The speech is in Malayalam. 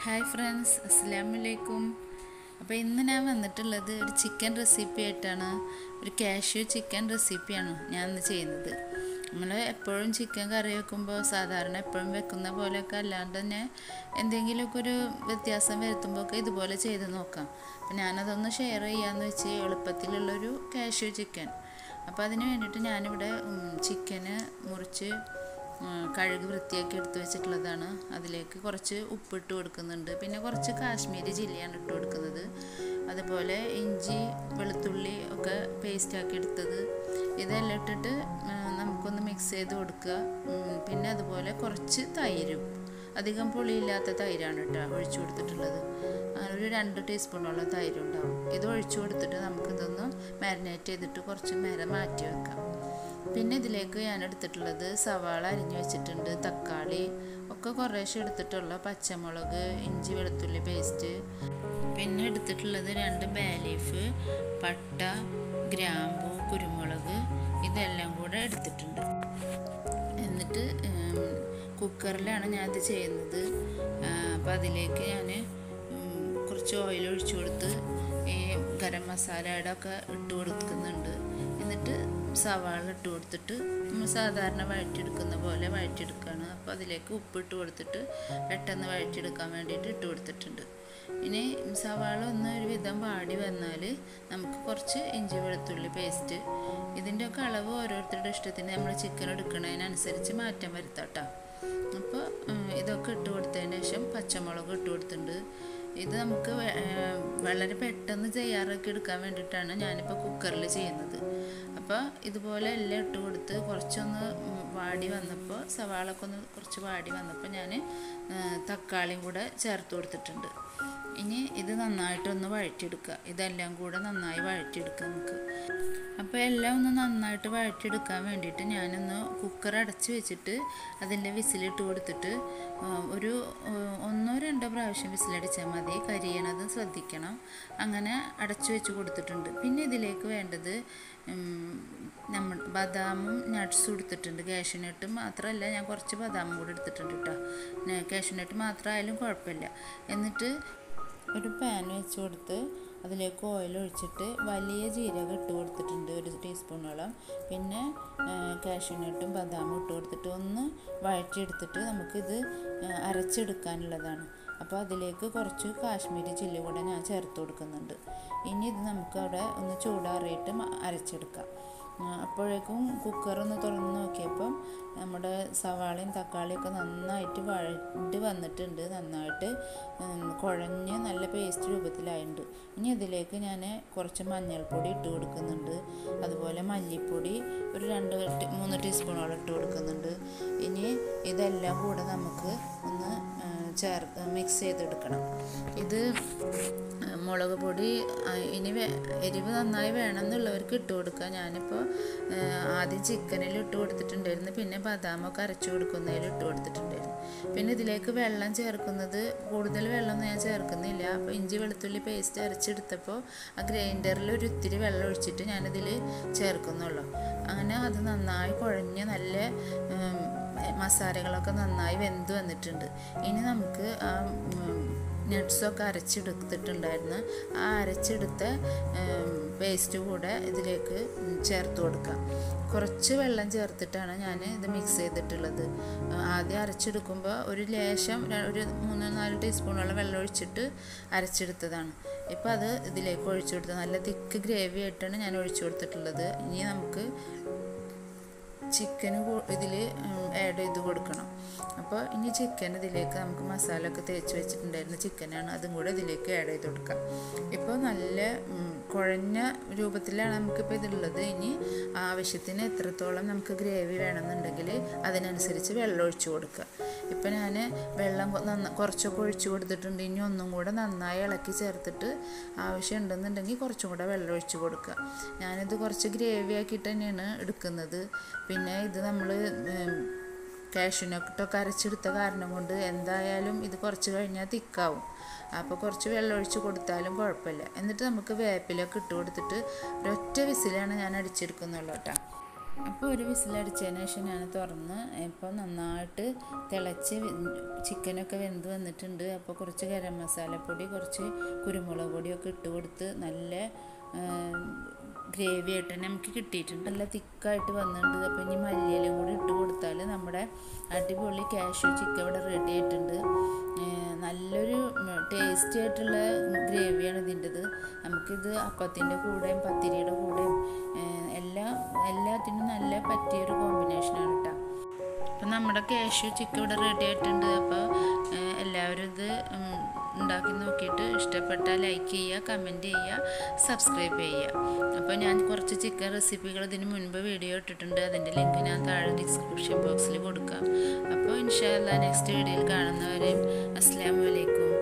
ഹായ് ഫ്രണ്ട്സ് അസ്സാം വലൈക്കും അപ്പോൾ ഇന്ന് ഞാൻ വന്നിട്ടുള്ളത് ഒരു ചിക്കൻ റെസിപ്പി ആയിട്ടാണ് ഒരു കാഷ്യൂ ചിക്കൻ റെസിപ്പിയാണ് ഞാൻ ഇന്ന് ചെയ്യുന്നത് നമ്മൾ എപ്പോഴും ചിക്കൻ കറി വെക്കുമ്പോൾ സാധാരണ എപ്പോഴും വെക്കുന്ന പോലെയൊക്കെ അല്ലാണ്ട് തന്നെ എന്തെങ്കിലുമൊക്കെ ഒരു വ്യത്യാസം വരുത്തുമ്പോഴൊക്കെ ഇതുപോലെ ചെയ്ത് നോക്കാം അപ്പോൾ ഞാനതൊന്ന് ഷെയർ ചെയ്യാമെന്ന് വെച്ച് എളുപ്പത്തിലുള്ളൊരു കാഷ്യൂ ചിക്കൻ അപ്പോൾ അതിന് വേണ്ടിയിട്ട് ഞാനിവിടെ ചിക്കന് മുറിച്ച് കഴുകി വൃത്തിയാക്കി എടുത്ത് വെച്ചിട്ടുള്ളതാണ് അതിലേക്ക് കുറച്ച് ഉപ്പിട്ട് കൊടുക്കുന്നുണ്ട് പിന്നെ കുറച്ച് കാശ്മീരി ചില്ലിയാണ് ഇട്ട് കൊടുക്കുന്നത് അതുപോലെ ഇഞ്ചി വെളുത്തുള്ളി ഒക്കെ പേസ്റ്റാക്കി എടുത്തത് ഇതെല്ലാം ഇട്ടിട്ട് നമുക്കൊന്ന് മിക്സ് ചെയ്ത് കൊടുക്കുക പിന്നെ അതുപോലെ കുറച്ച് തൈരും അധികം പുളിയില്ലാത്ത തൈരാണ് കേട്ടോ ഒഴിച്ചു കൊടുത്തിട്ടുള്ളത് അങ്ങനെ ഒരു രണ്ട് ടീസ്പൂണോളം തൈര് ഉണ്ടാവും ഇത് ഒഴിച്ചു കൊടുത്തിട്ട് നമുക്കിതൊന്ന് മാരിനേറ്റ് ചെയ്തിട്ട് കുറച്ച് നേരം മാറ്റി വെക്കാം പിന്നെ ഇതിലേക്ക് ഞാൻ എടുത്തിട്ടുള്ളത് സവാള അരിഞ്ഞു വെച്ചിട്ടുണ്ട് തക്കാളി ഒക്കെ കുറേശ്ശെ എടുത്തിട്ടുള്ള പച്ചമുളക് ഇഞ്ചി വെളുത്തുള്ളി പേസ്റ്റ് പിന്നെ എടുത്തിട്ടുള്ളത് രണ്ട് ബേ ലീഫ് പട്ട ഗ്രാമ്പു കുരുമുളക് ഇതെല്ലാം കൂടെ എടുത്തിട്ടുണ്ട് എന്നിട്ട് കുക്കറിലാണ് ഞാൻ ഇത് ചെയ്യുന്നത് അപ്പോൾ അതിലേക്ക് ഞാൻ കുറച്ച് ഓയിൽ ഒഴിച്ചു കൊടുത്ത് ഈ ഗരം മസാലയുടെ ഒക്കെ ഇട്ട് കൊടുക്കുന്നുണ്ട് എന്നിട്ട് സവാള ഇട്ട് കൊടുത്തിട്ട് നമ്മൾ സാധാരണ വഴറ്റിയെടുക്കുന്ന പോലെ വഴറ്റിയെടുക്കുകയാണ് അപ്പോൾ അതിലേക്ക് ഉപ്പിട്ട് കൊടുത്തിട്ട് പെട്ടെന്ന് വഴറ്റിയെടുക്കാൻ വേണ്ടിയിട്ട് ഇട്ട് കൊടുത്തിട്ടുണ്ട് ഇനി സവാള ഒന്ന് ഒരു വിധം വാടി വന്നാൽ നമുക്ക് കുറച്ച് ഇഞ്ചി വെളുത്തുള്ളി പേസ്റ്റ് ഇതിൻ്റെയൊക്കെ അളവ് ഓരോരുത്തരുടെ ഇഷ്ടത്തിന് നമ്മൾ ചിക്കൻ എടുക്കുന്നതിനനുസരിച്ച് മാറ്റം വരുത്താം അപ്പോൾ ഇതൊക്കെ ഇട്ട് കൊടുത്തതിന് ശേഷം പച്ചമുളക് ഇട്ട് കൊടുത്തിട്ടുണ്ട് ഇത് നമുക്ക് വളരെ പെട്ടെന്ന് തയ്യാറാക്കി എടുക്കാൻ വേണ്ടിയിട്ടാണ് ഞാനിപ്പോൾ കുക്കറിൽ ചെയ്യുന്നത് അപ്പോൾ ഇതുപോലെ എല്ലാം ഇട്ട് കൊടുത്ത് കുറച്ചൊന്ന് വാടി വന്നപ്പോൾ സവാളൊക്കെ ഒന്ന് കുറച്ച് വാടി വന്നപ്പോൾ ഞാൻ തക്കാളിയും കൂടെ ചേർത്ത് കൊടുത്തിട്ടുണ്ട് ഇനി ഇത് നന്നായിട്ടൊന്ന് വഴറ്റിയെടുക്കുക ഇതെല്ലാം കൂടെ നന്നായി വഴറ്റിയെടുക്കുക നമുക്ക് അപ്പോൾ എല്ലാം ഒന്ന് നന്നായിട്ട് വഴറ്റിയെടുക്കാൻ വേണ്ടിയിട്ട് ഞാനൊന്ന് കുക്കർ അടച്ച് വെച്ചിട്ട് അതിൻ്റെ വിസിലിട്ട് കൊടുത്തിട്ട് ഒരു ഒന്നോ രണ്ടോ പ്രാവശ്യം വിസിലടിച്ചാൽ മതി കരിയണത് ശ്രദ്ധിക്കണം അങ്ങനെ അടച്ചു വെച്ച് കൊടുത്തിട്ടുണ്ട് പിന്നെ ഇതിലേക്ക് വേണ്ടത് നമ്മൾ ബദാമും നട്ട്സും എടുത്തിട്ടുണ്ട് കാഷ്യൂനട്ട് മാത്രമല്ല ഞാൻ കുറച്ച് ബദാമും കൂടെ എടുത്തിട്ടുണ്ട് കേട്ടോ കാഷ്യൂനട്ട് മാത്രമായാലും കുഴപ്പമില്ല എന്നിട്ട് ഒരു പാൻ വെച്ച് കൊടുത്ത് അതിലേക്ക് ഓയിൽ ഒഴിച്ചിട്ട് വലിയ ജീരകം ഇട്ട് കൊടുത്തിട്ടുണ്ട് ഒരു ടീസ്പൂണോളം പിന്നെ കാഷ്യൂനട്ടും ബദാമും ഇട്ട് കൊടുത്തിട്ട് ഒന്ന് വഴറ്റിയെടുത്തിട്ട് നമുക്കിത് അരച്ചെടുക്കാനുള്ളതാണ് അപ്പോൾ അതിലേക്ക് കുറച്ച് കാശ്മീരി ചില്ലി കൂടെ ഞാൻ ചേർത്ത് കൊടുക്കുന്നുണ്ട് ഇനി ഇത് നമുക്ക് അവിടെ ഒന്ന് ചൂടാറിയിട്ട് അരച്ചെടുക്കാം അപ്പോഴേക്കും കുക്കറൊന്ന് തുറന്ന് നോക്കിയപ്പം നമ്മുടെ സവാളയും തക്കാളിയൊക്കെ നന്നായിട്ട് വഴണ്ട് വന്നിട്ടുണ്ട് നന്നായിട്ട് കുഴഞ്ഞ് നല്ല പേസ്റ്റ് രൂപത്തിലായിട്ടുണ്ട് ഇനി അതിലേക്ക് ഞാൻ കുറച്ച് മഞ്ഞൾപ്പൊടി ഇട്ട് കൊടുക്കുന്നുണ്ട് അതുപോലെ മല്ലിപ്പൊടി ഒരു രണ്ട് മൂന്ന് ടീസ്പൂണോളം ഇട്ട് കൊടുക്കുന്നുണ്ട് ഇനി ഇതെല്ലാം കൂടെ നമുക്ക് ഒന്ന് ചേർ മിക്സ് ചെയ്തെടുക്കണം ഇത് മുളക് പൊടി ഇനി എരിവ് നന്നായി വേണമെന്നുള്ളവർക്ക് ഇട്ട് കൊടുക്കുക ഞാനിപ്പോൾ ആദ്യം ചിക്കനിൽ ഇട്ട് കൊടുത്തിട്ടുണ്ടായിരുന്നു പിന്നെ ബദാമൊക്കെ അരച്ചു കൊടുക്കുന്നതിൽ ഇട്ട് കൊടുത്തിട്ടുണ്ടായിരുന്നു പിന്നെ ഇതിലേക്ക് വെള്ളം ചേർക്കുന്നത് കൂടുതൽ വെള്ളമൊന്നും ഞാൻ ചേർക്കുന്നില്ല അപ്പോൾ ഇഞ്ചി വെളുത്തുള്ളി പേസ്റ്റ് അരച്ചെടുത്തപ്പോൾ ആ ഗ്രൈൻഡറിൽ ഒരു ഇത്തിരി വെള്ളം ഒഴിച്ചിട്ട് ഞാനിതിൽ ചേർക്കുന്നുള്ളൂ അങ്ങനെ അത് നന്നായി കുഴഞ്ഞ് നല്ല മസാലകളൊക്കെ നന്നായി വെന്ത് വന്നിട്ടുണ്ട് ഇനി നമുക്ക് ആ നട്ട്സൊക്കെ അരച്ചെടുത്തിട്ടുണ്ടായിരുന്നു ആ അരച്ചെടുത്ത പേസ്റ്റ് കൂടെ ഇതിലേക്ക് ചേർത്ത് കൊടുക്കാം കുറച്ച് വെള്ളം ചേർത്തിട്ടാണ് ഞാൻ ഇത് മിക്സ് ചെയ്തിട്ടുള്ളത് ആദ്യം അരച്ചെടുക്കുമ്പോൾ ഒരു ലേശം ഒരു മൂന്ന് നാല് ടീസ്പൂണോളം വെള്ളം ഒഴിച്ചിട്ട് അരച്ചെടുത്തതാണ് ഇപ്പോൾ അത് ഇതിലേക്ക് ഒഴിച്ചു കൊടുത്തത് നല്ല തിക്ക് ഗ്രേവി ആയിട്ടാണ് ഞാൻ ഒഴിച്ചു കൊടുത്തിട്ടുള്ളത് ഇനി നമുക്ക് ചിക്കന് ഇതിൽ ആഡ് ചെയ്ത് കൊടുക്കണം അപ്പോൾ ഇനി ചിക്കൻ ഇതിലേക്ക് നമുക്ക് മസാല ഒക്കെ തേച്ച് വെച്ചിട്ടുണ്ടായിരുന്ന ചിക്കനാണ് അതും കൂടെ ഇതിലേക്ക് ആഡ് ചെയ്ത് കൊടുക്കാം ഇപ്പോൾ നല്ല കുഴഞ്ഞ രൂപത്തിലാണ് നമുക്കിപ്പോൾ ഇതുള്ളത് ഇനി ആവശ്യത്തിന് എത്രത്തോളം നമുക്ക് ഗ്രേവി വേണമെന്നുണ്ടെങ്കിൽ അതിനനുസരിച്ച് വെള്ളം ഒഴിച്ചു കൊടുക്കുക ഇപ്പം ഞാൻ വെള്ളം നന്ന കുറച്ചൊക്കെ ഒഴിച്ചു കൊടുത്തിട്ടുണ്ട് ഇനി ഒന്നും കൂടെ നന്നായി ഇളക്കി ചേർത്തിട്ട് ആവശ്യം ഉണ്ടെന്നുണ്ടെങ്കിൽ കുറച്ചും കൂടെ വെള്ളം ഒഴിച്ചു കൊടുക്കുക ഞാനിത് കുറച്ച് ഗ്രേവി ആക്കിയിട്ട് തന്നെയാണ് എടുക്കുന്നത് പിന്നെ ഇത് നമ്മൾ കാഷ്യൂനട്ടൊക്കെ അരച്ചെടുത്ത കാരണം കൊണ്ട് എന്തായാലും ഇത് കുറച്ച് കഴിഞ്ഞാൽ തിക്കാവും അപ്പോൾ കുറച്ച് വെള്ളം ഒഴിച്ച് കൊടുത്താലും കുഴപ്പമില്ല എന്നിട്ട് നമുക്ക് വേപ്പിലൊക്കെ ഇട്ട് കൊടുത്തിട്ട് ഒരൊറ്റ വിസിലാണ് ഞാൻ അടിച്ചെടുക്കുന്നുള്ളൂ കേട്ടോ അപ്പോൾ ഒരു വിസിലടിച്ചതിന് ശേഷം ഞാൻ തുറന്ന് ഇപ്പോൾ നന്നായിട്ട് തിളച്ച് ചിക്കനൊക്കെ വെന്ത് വന്നിട്ടുണ്ട് അപ്പോൾ കുറച്ച് ഗരം മസാലപ്പൊടി കുറച്ച് കുരുമുളക് പൊടിയൊക്കെ ഇട്ട് കൊടുത്ത് നല്ല ഗ്രേവി ആയിട്ട് തന്നെ നമുക്ക് കിട്ടിയിട്ടുണ്ട് നല്ല തിക്കായിട്ട് വന്നിട്ടുണ്ട് അപ്പോൾ ഇനി മല്ലിയിലും കൂടി ഇട്ട് കൊടുത്താൽ നമ്മുടെ അടിപൊളി കാഷ്യൂ ചിക്കൻ ഇവിടെ റെഡി ആയിട്ടുണ്ട് നല്ലൊരു ടേസ്റ്റി ആയിട്ടുള്ള ഗ്രേവിയാണ് ഇതിൻ്റെത് നമുക്കിത് അപ്പത്തിൻ്റെ കൂടെയും പത്തിരിയുടെ കൂടെയും എല്ലാ എല്ലാത്തിനും നല്ല പറ്റിയൊരു കോമ്പിനേഷനാണ് കേട്ടോ അപ്പം നമ്മുടെ കാഷ്യൂ ചിക്കൻ ഇവിടെ റെഡി ആയിട്ടുണ്ട് അപ്പോൾ എല്ലാവരും ഇത് ഉണ്ടാക്കി നോക്കിയിട്ട് ഇഷ്ടപ്പെട്ടാൽ ലൈക്ക് ചെയ്യുക കമൻറ്റ് ചെയ്യുക സബ്സ്ക്രൈബ് ചെയ്യുക അപ്പോൾ ഞാൻ കുറച്ച് ചിക്കൻ റെസിപ്പികൾ ഇതിന് മുൻപ് വീഡിയോ ഇട്ടിട്ടുണ്ട് അതിൻ്റെ ലിങ്ക് ഞാൻ താഴെ ഡിസ്ക്രിപ്ഷൻ ബോക്സിൽ കൊടുക്കാം അപ്പോൾ ഇൻഷാല്ല നെക്സ്റ്റ് വീഡിയോയിൽ കാണുന്നവരെയും അസ്സാം വലൈക്കും